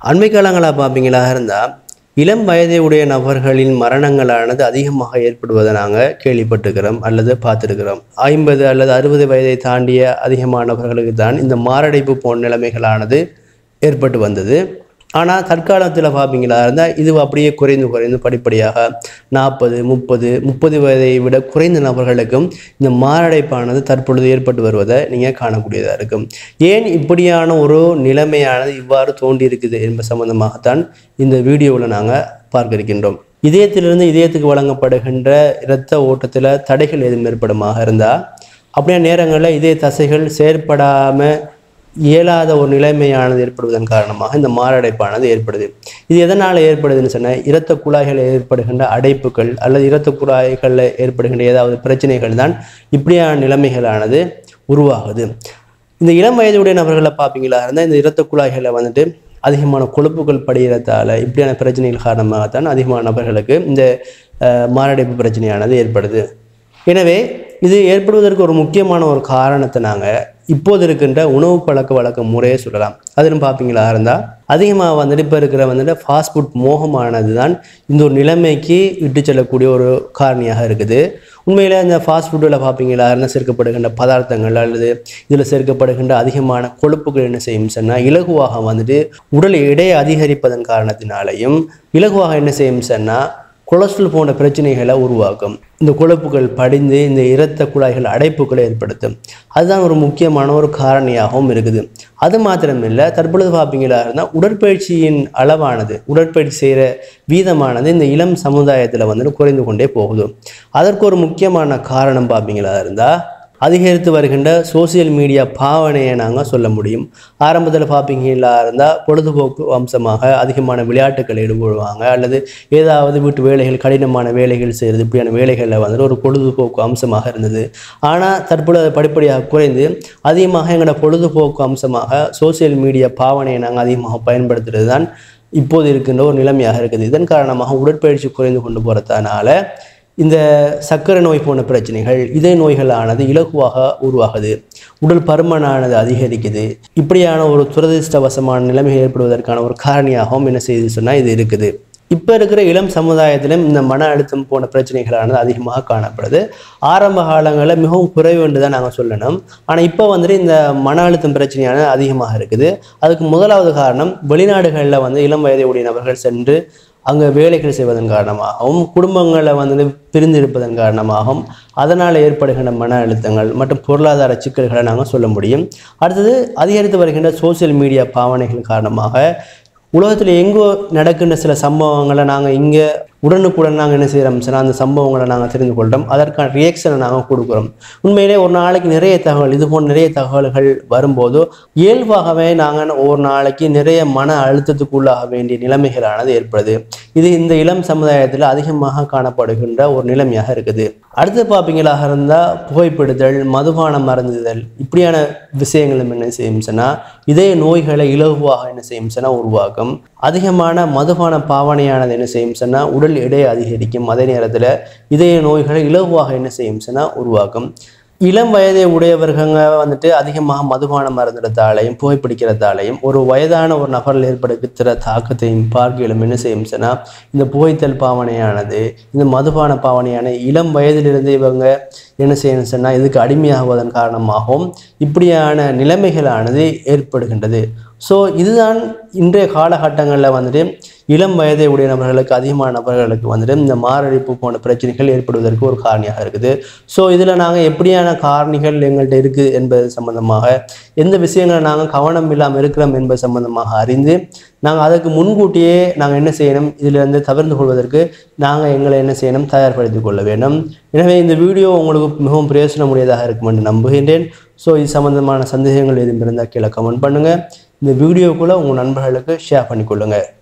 அண்மை காலங்களாக பார்ப்பீங்களா இருந்தால் இளம் வயதை உடைய நபர்களின் மரணங்களானது அதிகமாக ஏற்படுவதை நாங்கள் கேள்விப்பட்டிருக்கிறோம் அல்லது பார்த்துருக்கிறோம் ஐம்பது அல்லது அறுபது வயதை தாண்டிய அதிகமானவர்களுக்கு தான் இந்த மாரடைப்பு போன்ற நிலைமைகளானது ஏற்பட்டு வந்தது ஆனால் தற்காலத்தில் பார்ப்பீங்களா இருந்தால் இது அப்படியே குறைந்து குறைந்து படிப்படியாக நாற்பது முப்பது முப்பது வயதை விட குறைந்த நபர்களுக்கும் இந்த மாரடைப்பானது தற்பொழுது ஏற்பட்டு வருவதை நீங்கள் காணக்கூடியதாக இருக்கும் ஏன் இப்படியான ஒரு நிலைமையானது இவ்வாறு தோன்றி இருக்குது என்பது சம்பந்தமாகத்தான் இந்த வீடியோவில் நாங்கள் பார்க்க இருக்கின்றோம் இதயத்திலிருந்து இதயத்துக்கு வழங்கப்படுகின்ற இரத்த ஓட்டத்தில் தடைகள் எதுவும் ஏற்படுமாக இருந்தால் அப்படியே நேரங்களில் இதய தசைகள் செயற்படாமல் இயலாத ஒரு நிலைமையானது ஏற்படுவதன் காரணமாக இந்த மாரடைப்பானது ஏற்படுது இது எதனால் ஏற்படுதுன்னு சொன்னால் இரத்த குழாய்களில் ஏற்படுகின்ற அடைப்புகள் அல்லது இரத்த குழாய்களில் ஏற்படுகின்ற ஏதாவது பிரச்சனைகள் தான் இப்படியான நிலைமைகளானது உருவாகுது இந்த இளம் வயதுடைய நபர்களை பார்ப்பீங்களா இருந்தால் இந்த இரத்த குழாய்களில் வந்துட்டு அதிகமான கொழுப்புகள் படிகிறதால இப்படியான பிரச்சனைகள் காரணமாகத்தான் அதிகமான நபர்களுக்கு இந்த அஹ், மாரடைப்பு பிரச்சனையானது ஏற்படுது எனவே இது ஏற்படுவதற்கு ஒரு முக்கியமான ஒரு காரணத்தை நாங்கள் இப்போது இருக்கின்ற உணவு பழக்க வழக்க முறையை சொல்லலாம் அதிலும் பார்ப்பீங்களா இருந்தால் அதிகமாக வந்துட்டு இப்போ இருக்கிற வந்துட்டு ஃபாஸ்ட் ஃபுட் மோகமானது தான் இந்த ஒரு நிலைமைக்கு இட்டு செல்லக்கூடிய ஒரு காரணியாக இருக்குது உண்மையில் இந்த ஃபாஸ்ட் ஃபுட்டில் பார்ப்பீங்களா இருந்தால் சேர்க்கப்படுகின்ற பதார்த்தங்கள் அல்லது இதில் சேர்க்கப்படுகின்ற அதிகமான கொழுப்புகள் என்ன செய்யும் சொன்னால் இலகுவாக வந்துட்டு உடல் எடையை அதிகரிப்பதன் காரணத்தினாலையும் இலகுவாக என்ன செய்யும் சொன்னால் கொலஸ்ட்ரால் போன்ற பிரச்சனைகளை உருவாக்கும் இந்த கொழுப்புகள் படிந்து இந்த இரத்த குழாய்கள் அடைப்புகளை ஏற்படுத்தும் அதுதான் ஒரு முக்கியமான ஒரு காரணியாகவும் இருக்குது அது மாத்திரமில்லை தற்பொழுது பார்ப்பீங்களா இருந்தால் உடற்பயிற்சியின் அளவானது உடற்பயிற்சி செய்கிற வீதமானது இந்த இளம் சமுதாயத்தில் வந்துட்டு குறைந்து கொண்டே போகுது அதற்கு ஒரு முக்கியமான காரணம் பார்ப்பீங்களா இருந்தால் அதிகரித்து வருகின்ற சோசியல் மீடியா பாவனையை நாங்கள் சொல்ல முடியும் ஆரம்பத்தில் பார்ப்பீங்களா இருந்தால் பொழுதுபோக்கு அம்சமாக அதிகமான விளையாட்டுக்கள் ஈடுபடுவாங்க அல்லது ஏதாவது வீட்டு வேலைகள் கடினமான வேலைகள் செய்கிறது இப்படியான வேலைகளில் வந்துட்டு ஒரு பொழுதுபோக்கு அம்சமாக இருந்தது ஆனால் தற்பொழுது அது படிப்படியாக குறைந்து அதிகமாக எங்களோட பொழுதுபோக்கு அம்சமாக சோசியல் மீடியா பாவனையை நாங்கள் அதிகமாக பயன்படுத்துறது தான் இப்போது இருக்கின்ற ஒரு நிலைமையாக இருக்குது இதன் காரணமாக உடற்பயிற்சி குறைந்து கொண்டு போகிறதுனால இந்த சர்க்கரை நோய் போன்ற பிரச்சனைகள் இதய நோய்களானது இலகுவாக உருவாகுது உடல் பருமனானது அதிகரிக்குது இப்படியான ஒரு துரதிர்ஷ்டவசமான நிலைமை ஏற்படுவதற்கான ஒரு காரணியாகவும் என்ன செய்யுது சொன்னால் இது இருக்குது இப்போ இருக்கிற இளம் சமுதாயத்திலும் இந்த மன அழுத்தம் போன்ற பிரச்சனைகளானது அதிகமாக காணப்படுது ஆரம்ப காலங்களில் மிகவும் குறைவு என்று தான் நாங்கள் சொல்லணும் ஆனால் இப்போ வந்துட்டு இந்த மன அழுத்தம் பிரச்சனையானது அதிகமாக இருக்குது அதுக்கு முதலாவது காரணம் வெளிநாடுகளில் வந்து இளம் வயதை உடைய நபர்கள் சென்று அங்கே வேலைகள் செய்வதன் காரணமாகவும் குடும்பங்களை வந்து பிரிந்திருப்பதன் காரணமாகவும் அதனால் ஏற்படுகின்ற மன அழுத்தங்கள் மற்றும் பொருளாதார சிக்கல்களை நாங்கள் சொல்ல முடியும் அடுத்தது அதிகரித்து வருகின்ற சோஷியல் மீடியா பாவனைகள் காரணமாக உலகத்தில் எங்கோ நடக்கின்ற சில சம்பவங்களை நாங்கள் இங்கே உடனுக்குடன் நாங்கள் என்ன செய்கிறோம் சொன்னால் அந்த சம்பவங்களை நாங்கள் தெரிந்து கொள்கிறோம் அதற்கான ரியாக்ஷனை நாங்கள் கொடுக்குறோம் உண்மையிலே ஒரு நாளைக்கு நிறைய தகவல் இது போன்ற நிறைய தகவல்கள் வரும்போது இயல்பாகவே நாங்கள் ஒரு நாளைக்கு நிறைய மன அழுத்தத்துக்குள்ளாக வேண்டிய நிலைமைகளானது ஏற்படுது இது இந்த இளம் சமுதாயத்தில் அதிகமாக காணப்படுகின்ற ஒரு நிலைமையாக இருக்குது அடுத்து பார்ப்பீங்களாக இருந்தால் புகைப்பிடித்தல் மதுபானம் மருந்துதல் இப்படியான விஷயங்களும் என்ன செய்யும் சொன்னால் இதய நோய்களை இலகுவாக என்ன செய்யும் சொன்னால் உருவாக்கும் அதிகமான மதுபான பாவனையானது என்ன செய்யும் சொன்னால் உடல் எடை அதிகரிக்கும் அதே நேரத்தில் இதய நோய்களை இலகுவாக என்ன செய்யும் சொன்னால் உருவாக்கும் இளம் வயதை உடையவர்கள் வந்துட்டு அதிகமாக மதுபானம் மருந்துறதாலையும் புகைப்பிடிக்கிறதாலையும் ஒரு வயதான ஒரு நபரில் ஏற்படுத்துகிற தாக்கத்தையும் பார்க்கையிலும் என்ன செய்யும் சொன்னால் இந்த புகைத்தல் பாவனையானது இந்த மதுபான பாவனையான இளம் வயதிலிருந்து இவங்க என்ன செய்யணும் சொன்னால் இதுக்கு அடிமையாகுவதன் காரணமாகவும் இப்படியான நிலைமைகளானது ஏற்படுகின்றது ஸோ இதுதான் இன்றைய காலகட்டங்களில் வந்துட்டு இளம் வயதை உடைய நபர்களுக்கு அதிகமான நபர்களுக்கு வந்துட்டு இந்த மாரடைப்பு போன்ற பிரச்சனைகள் ஏற்படுவதற்கு ஒரு காரணியாக இருக்குது ஸோ இதில் நாங்கள் எப்படியான காரணிகள் எங்கள்கிட்ட இருக்குது என்பது சம்பந்தமாக எந்த விஷயங்களை நாங்கள் கவனம் இல்லாமல் இருக்கிறோம் என்பது சம்பந்தமாக அறிந்து நாங்கள் அதுக்கு முன்கூட்டியே நாங்கள் என்ன செய்யணும் இதிலிருந்து தவிர்த்து கொள்வதற்கு நாங்கள் எங்களை என்ன செய்யணும் தயார்படுத்திக் கொள்ள வேண்டும் எனவே இந்த வீடியோ உங்களுக்கு மிகவும் பிரயோசனமுடையதாக இருக்கும் என்று நம்புகின்றேன் ஸோ இது சம்பந்தமான சந்தேகங்கள் எதுவும் இருந்தால் கீழே கமெண்ட் பண்ணுங்கள் இந்த வீடியோக்குள்ளே உங்கள் நண்பர்களுக்கு ஷேர் பண்ணிக்கொள்ளுங்கள்